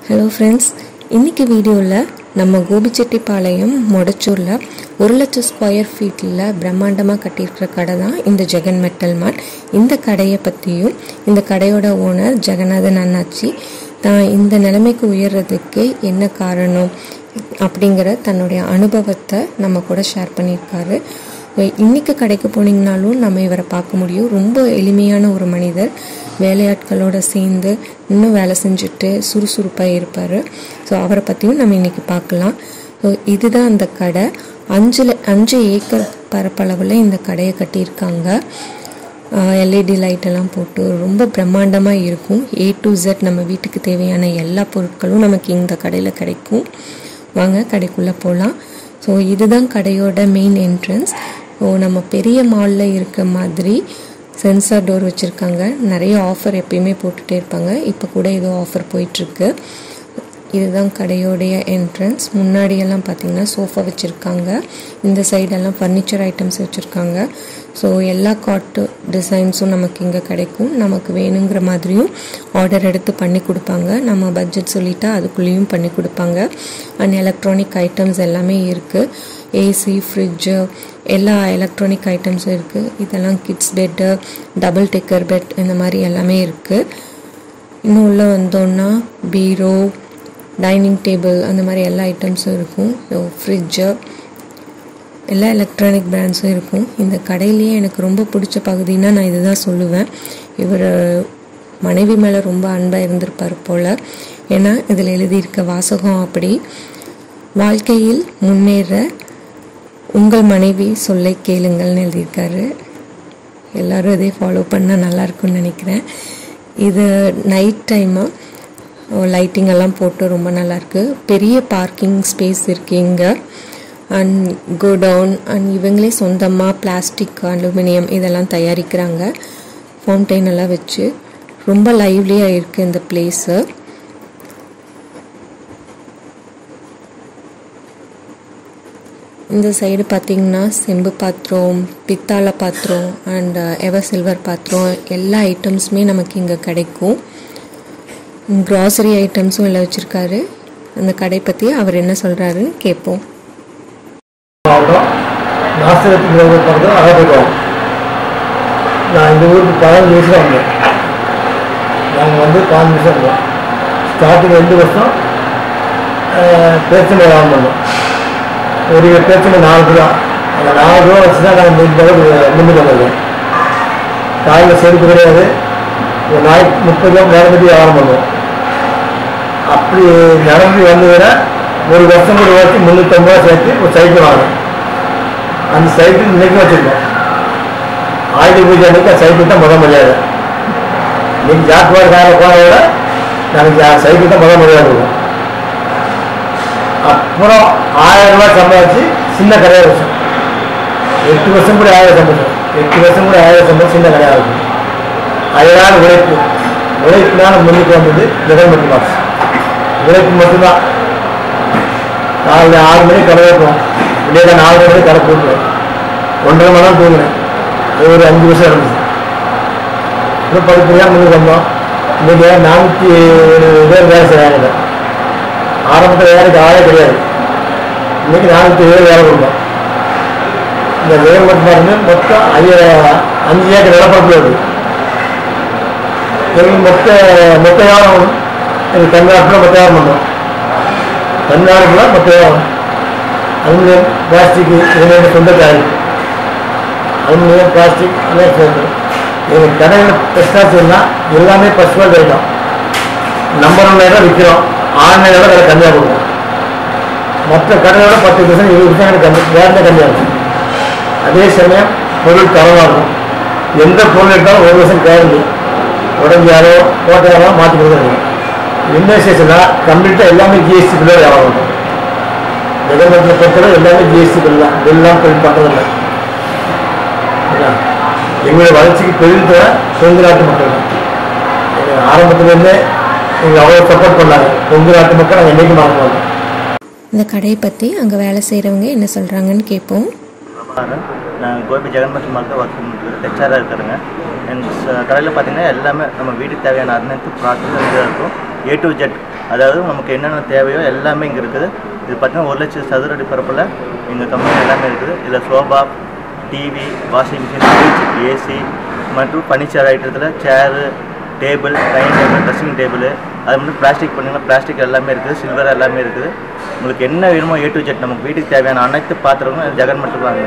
hello friends இன்றைக்கி வீடியோவில் நம்ம கோபிச்செட்டிப்பாளையம் மொடச்சூரில் ஒரு லட்சம் ஸ்கொயர் ஃபீட்டில் பிரம்மாண்டமாக கட்டியிருக்கிற கடை தான் இந்த ஜெகன் மெட்டல் மார்ட் இந்த கடையை பற்றியும் இந்த கடையோட ஓனர் ஜெகநாதன் அண்ணாச்சி தான் இந்த நிலைமைக்கு உயர்றதுக்கு என்ன காரணம் அப்படிங்கிற தன்னுடைய அனுபவத்தை நம்ம கூட ஷேர் பண்ணியிருக்காரு இன்னைக்கு கடைக்கு போனீங்கனாலும் நம்ம இவரை பார்க்க முடியும் ரொம்ப எளிமையான ஒரு மனிதர் வேலையாட்களோட சேர்ந்து இன்னும் வேலை செஞ்சுட்டு சுறுசுறுப்பாக இருப்பார் ஸோ அவரை பற்றியும் நம்ம இன்னைக்கு பார்க்கலாம் ஸோ இதுதான் அந்த கடை அஞ்சு ல- அஞ்சு ஏக்கர் பரப்பளவில் இந்த கடையை கட்டியிருக்காங்க எல்இடி லைட் எல்லாம் போட்டு ரொம்ப பிரம்மாண்டமாக இருக்கும் ஏ டு Z நம்ம வீட்டுக்கு தேவையான எல்லா பொருட்களும் நமக்கு இந்த கடையில் கிடைக்கும் வாங்க கடைக்குள்ளே போகலாம் ஸோ இதுதான் கடையோட மெயின் என்ட்ரன்ஸ் ஸோ நம்ம பெரிய மாலில் இருக்க மாதிரி சென்சார் டோர் வச்சுருக்காங்க நிறைய ஆஃபர் எப்பயுமே போட்டுகிட்டே இருப்பாங்க இப்போ கூட ஏதோ ஆஃபர் போயிட்டுருக்கு இதுதான் கடையோடைய என்ட்ரன்ஸ் முன்னாடியெல்லாம் பார்த்தீங்கன்னா சோஃபா வச்சுருக்காங்க இந்த சைடெல்லாம் ஃபர்னிச்சர் ஐட்டம்ஸ் வச்சுருக்காங்க ஸோ எல்லா காட்டு டிசைன்ஸும் நமக்கு இங்கே கிடைக்கும் நமக்கு வேணுங்கிற மாதிரியும் ஆர்டர் எடுத்து பண்ணி கொடுப்பாங்க நம்ம பட்ஜெட் சொல்லிட்டா அதுக்குள்ளேயும் பண்ணி கொடுப்பாங்க அண்ட் எலக்ட்ரானிக் ஐட்டம்ஸ் எல்லாமே இருக்குது ஏசி ஃப்ரிட்ஜு எல்லா எலக்ட்ரானிக் ஐட்டம்ஸும் இருக்குது இதெல்லாம் kids bed double decker bed இந்த மாதிரி எல்லாமே இருக்குது இன்னும் உள்ளே வந்தோன்னா பீரோ டைனிங் டேபிள் அந்த மாதிரி எல்லா ஐட்டம்ஸும் இருக்கும் ஸோ ஃப்ரிட்ஜு எல்லா எலக்ட்ரானிக் பிராண்ட்ஸும் இருக்கும் இந்த கடையிலேயே எனக்கு ரொம்ப பிடிச்ச பகுதின்னா நான் இதுதான் சொல்லுவேன் இவர் மனைவி மேலே ரொம்ப அன்பாக இருந்திருப்பார் போல் ஏன்னா இதில் எழுதியிருக்க வாசகம் அப்படி வாழ்க்கையில் முன்னேற உங்கள் மனைவி சொல்லை கேளுங்கள்னு எழுதியிருக்காரு எல்லாரும் இதே ஃபாலோ பண்ணால் நல்லா இருக்கும்னு நினைக்கிறேன் இது நைட் டைமு லைட்டிங் எல்லாம் போட்டு ரொம்ப நல்லாயிருக்கு பெரிய பார்க்கிங் ஸ்பேஸ் இருக்கு இங்கே அண்ட் கோடவுன் அண்ட் இவங்களே சொந்தமாக பிளாஸ்டிக் அலுமினியம் இதெல்லாம் தயாரிக்கிறாங்க ஃபவுண்டைன் எல்லாம் வச்சு ரொம்ப லைவ்லியாக இருக்குது இந்த பிளேஸு இந்த சைடு பார்த்தீங்கன்னா செம்பு பாத்திரம் பித்தாளை பாத்திரம் அண்ட் எவர் சில்வர் பாத்திரம் எல்லா ஐட்டம்ஸுமே நமக்கு இங்கே கிடைக்கும் க்ராசரி ஐட்டம்ஸும் எல்லாம் வச்சுருக்காரு அந்த கடை பற்றி அவர் என்ன சொல்கிறாருன்னு கேட்போம் மாவட்டம் நாசிரத்துக்கு பக்கத்தில் அகப்பட்டோம் நான் இந்த ஊருக்கு பதினஞ்சு வருஷம் வந்தேன் நாங்கள் வந்து பதினஞ்சு வருஷம் இருந்தோம் ஸ்டார்டிங் ரெண்டு வருஷம் பேச்சனை வியாபாரம் பண்ணோம் ஒரு பேச்சனை நாலு ரூபா அந்த நாலு ரூபா வச்சு தான் நாங்கள் இந்த அளவுக்கு முன்னுக்கு வந்திருக்கோம் காலையில் செருப்பு கிடையாது ஒரு நாளைக்கு முப்பது ரூபா நடந்துட்டு வியாபாரம் பண்ணுவோம் அப்படி நடந்து வந்ததுன்னா ஒரு வருஷம் கூட வச்சு முந்நூற்றம்பது ரூபா சேர்த்து ஒரு சைக்கிள் வாங்கினேன் அந்த சைக்கிள் இன்னைக்கு வச்சுருக்கோம் ஆயுத பூஜை அன்னைக்கு அந்த சைக்கிள் தான் முத மரியாதை இன்னைக்கு ஜாக்குவார் காரில் போன விட நாளைக்கு அந்த சைக்கிள் தான் முத மரியாதை இருக்கும் அப்புறம் ஆயிரம் ரூபாய் சம்பாதிச்சு சின்ன கடையாக வச்சோம் எட்டு வருஷம் கூட ஆயிரம் சம்பளம் எட்டு வருஷம் கூட ஆயிரம் சம்பளம் சின்ன கடையாக இருக்கும் அதனால உழைப்பு உழைப்புனால முன்னுக்கு வந்தது ஜெகன்மட்டி பாக்ஸ் உழைப்பு மட்டும்தான் காலையில் ஆறு மணிக்கு கடை வைப்போம் விடியல நாலு மணிக்கு கடை போட்டுருவேன் ஒன்றரை மணி நேரம் தூங்கினேன் அது ஒரு அஞ்சு வருஷம் இருந்துச்சு அப்புறம் படிப்படியாக முன்னுக்கு வந்தோம் இன்னைக்கு நானூற்றி பேர் வேலை செய்கிறாங்க ஆரம்பத்தில் வேலைக்கு ஆளே கிடையாது இன்னைக்கு நானூற்றி ஏழு வேலை கொடுப்போம் இந்த கவர்மெண்ட் பாருங்க மொத்தம் ஐய அஞ்சு ஏக்கர் நிலப்பரப்பு இருக்குது எங்களுக்கு மொத்த மொத்த வியாபாரம் எங்கள் தமிழ்நாட்டில் மொத்த வியாபாரம் பண்ணோம் தமிழ்நாடுக்குள்ள மொத்த வியாபாரம் அலுமினியம் பிளாஸ்டிக் இதெல்லாம் சொந்த காய் அலுமினியம் பிளாஸ்டிக் எல்லாம் சேர்ந்து எங்கள் கடையில் ஸ்பெஷலாக எல்லாமே பசுவாக கிடைக்கும் நம்பர் ஒன்றாயிரம் விற்கிறோம் ஆன்லைனில் விலை கம்மியாக கொடுக்கும் மற்ற கடையோட பத்து பர்சன்ட் இருபது பர்சன்ட் கம்மி வேறு கம்மியாக இருக்கும் அதே சமயம் பொருள் தரமாக இருக்கும் எந்த பொருள் எடுத்தாலும் ஒரு வருஷம் கேரண்டி உடஞ்சாரோ கோட்டையாரோ மாற்றி கொடுக்குறீங்க இன்வெஸ்டேஷனாக கம்ப்ளீட்டாக எல்லாமே ஜிஎஸ்டி பிள்ளை வியாபாரம் பண்ணும் கவர்மெண்ட்டில் பொறுத்தவரை எல்லாமே ஜிஎஸ்டி பில் தான் பில்லாம் பில் பண்ணுறதில்ல எங்களுடைய வளர்ச்சிக்கு பெரிய தேவை கொங்கு நாட்டு மக்கள் தான் எங்க ஆரம்பத்துலேருந்தே எங்களை அவ்வளோ சப்போர்ட் பண்ணாங்க கொங்கு நாட்டு மக்கள் நாங்கள் என்றைக்கும் மறக்க மாட்டோம் இந்த கடையை பற்றி அங்கே வேலை செய்கிறவங்க என்ன சொல்கிறாங்கன்னு கேட்போம் பிரபாகரன் நான் கோபி ஜெகன்மத் மார்க்கில் ஒர்க் பண்ணிட்டு ஹெச்ஆராக இருக்கிறேங்க எங்கள் கடையில் பார்த்தீங்கன்னா எல்லாமே நம்ம வீட்டுக்கு தேவையான அனைத்து ப்ராடக்ட்டும் இங்கே இருக்கும் ஏ டு ஜெட் அதாவது நமக்கு என்னென்ன தேவையோ எல்லாமே இங்கே இருக்குது இது பார்த்தீங்கன்னா ஒரு லட்சம் சதுர அடி பரப்பில் எங்கள் கம்பெனி எல்லாமே இருக்குது இதில் sofa TV washing machine fridge AC மற்றும் ஃபர்னிச்சர் ஐட்டத்தில் chair table dining table dressing table அது மட்டும் பிளாஸ்டிக் பண்ணிங்கன்னா பிளாஸ்டிக் எல்லாமே இருக்குது சில்வர் எல்லாமே இருக்குது உங்களுக்கு என்ன வேணுமோ ஏ டு ஜெட் நமக்கு வீட்டுக்கு தேவையான அனைத்து பாத்திரங்களும் ஜெகன் மட்டும் வாங்க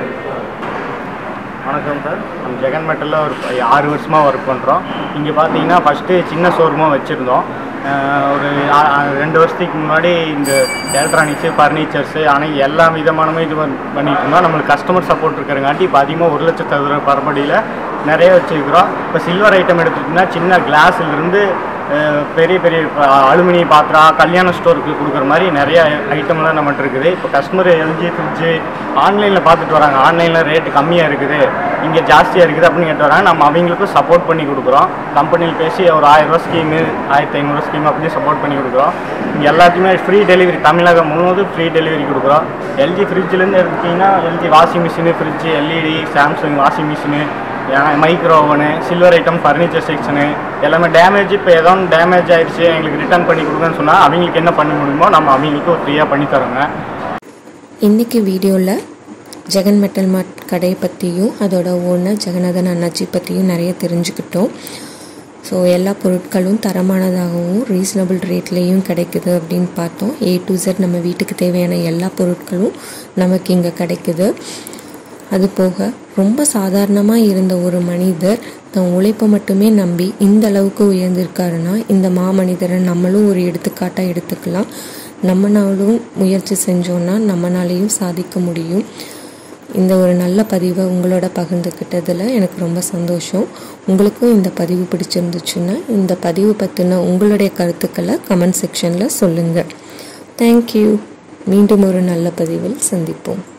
வணக்கம் சார் நம்ம ஜெகன் மெட்டலில் ஒரு ப- ஆறு வருஷமாக ஒர்க் பண்ணுறோம் இங்கே பார்த்தீங்கன்னா ஃபஸ்ட்டு சின்ன ஷோரூமாக வச்சுருந்தோம் ஒரு ஆ- ஆ- ரெண்டு வருஷத்துக்கு முன்னாடி இந்த எலக்ட்ரானிக்ஸு ஃபர்னிச்சர்ஸு ஆனால் எல்லா விதமானமே இது பண்- பண்ணிட்டு இருந்தோம் நம்மளுக்கு கஸ்டமர் சப்போர்ட் இருக்கிறங்காட்டி இப்போ அதிகமாக ஒரு லட்சம் சதுர பரப்படியில் நிறைய வச்சுருக்கிறோம் இப்போ சில்வர் ஐட்டம் எடுத்துக்கிட்டிங்கன்னா சின்ன கிளாஸ்லேருந்து பெரிய பெரிய அலுமினிய பாத்திரம் கல்யாண ஸ்டோருக்கு கொடுக்குற மாதிரி நிறைய ஐட்டம்லாம் நம்மகிட்ட இருக்குது இப்போ கஸ்டமர் எல்ஜி ஃப்ரிட்ஜு ஆன்லைனில் பார்த்துட்டு வராங்க ஆன்லைனில் ரேட்டு கம்மியாக இருக்குது இங்கே ஜாஸ்தியாக இருக்குது அப்படின்னு கேட்டு வராங்க நம்ம அவங்களுக்கும் சப்போர்ட் பண்ணி கொடுக்குறோம் கம்பெனியில் பேசி ஒரு ஆயிரரூவா ஸ்கீமு ஆயிரத்தி ஐநூறு ஸ்கீம் அப்படின்னு சப்போர்ட் பண்ணி கொடுக்குறோம் இங்கே எல்லாத்தையுமே ஃப்ரீ டெலிவரி தமிழகம் முழுவதும் ஃப்ரீ டெலிவரி கொடுக்குறோம் எல்ஜி ஃப்ரிட்ஜ்லேருந்து எடுத்துக்கிட்டிங்கன்னா LG washing machine fridge LED Samsung washing machine micro oven silver item furniture section எல்லாமே டேமேஜ் இப்போ ஏதோ ஒன்று டேமேஜ் ஆயிடுச்சு எங்களுக்கு ரிட்டர்ன் பண்ணி கொடுங்கன்னு சொன்னால் அவங்களுக்கு என்ன பண்ண முடியுமோ நம்ம அவங்களுக்கு ஃப்ரீயாக பண்ணி தரோங்க இன்றைக்கி வீடியோவில் ஜெகன் மெட்டல் மார்ட் கடையை பற்றியும் அதோட ஓனர் ஜெகநாதன் அண்ணாச்சி பற்றியும் நிறைய தெரிஞ்சுக்கிட்டோம் ஸோ எல்லா பொருட்களும் தரமானதாகவும் ரீசனபிள் ரேட்லேயும் கிடைக்குது அப்படின்னு பார்த்தோம் ஏ டு Z நம்ம வீட்டுக்கு தேவையான எல்லா பொருட்களும் நமக்கு இங்கே கிடைக்குது அது போக ரொம்ப சாதாரணமாக இருந்த ஒரு மனிதர் தன் உழைப்பை மட்டுமே நம்பி இந்த அளவுக்கு உயர்ந்திருக்காருன்னா இந்த மாமனிதரை நம்மளும் ஒரு எடுத்துக்காட்டாக எடுத்துக்கலாம் நம்மனாலும் முயற்சி செஞ்சோன்னா நம்மனாலையும் சாதிக்க முடியும் இந்த ஒரு நல்ல பதிவை உங்களோட பகிர்ந்துக்கிட்டதில் எனக்கு ரொம்ப சந்தோஷம் உங்களுக்கும் இந்த பதிவு பிடிச்சிருந்துச்சுன்னா இந்த பதிவு பற்றின உங்களுடைய கருத்துக்களை கமெண்ட் செக்ஷனில் சொல்லுங்கள் தேங்க்யூ மீண்டும் ஒரு நல்ல பதிவில் சந்திப்போம்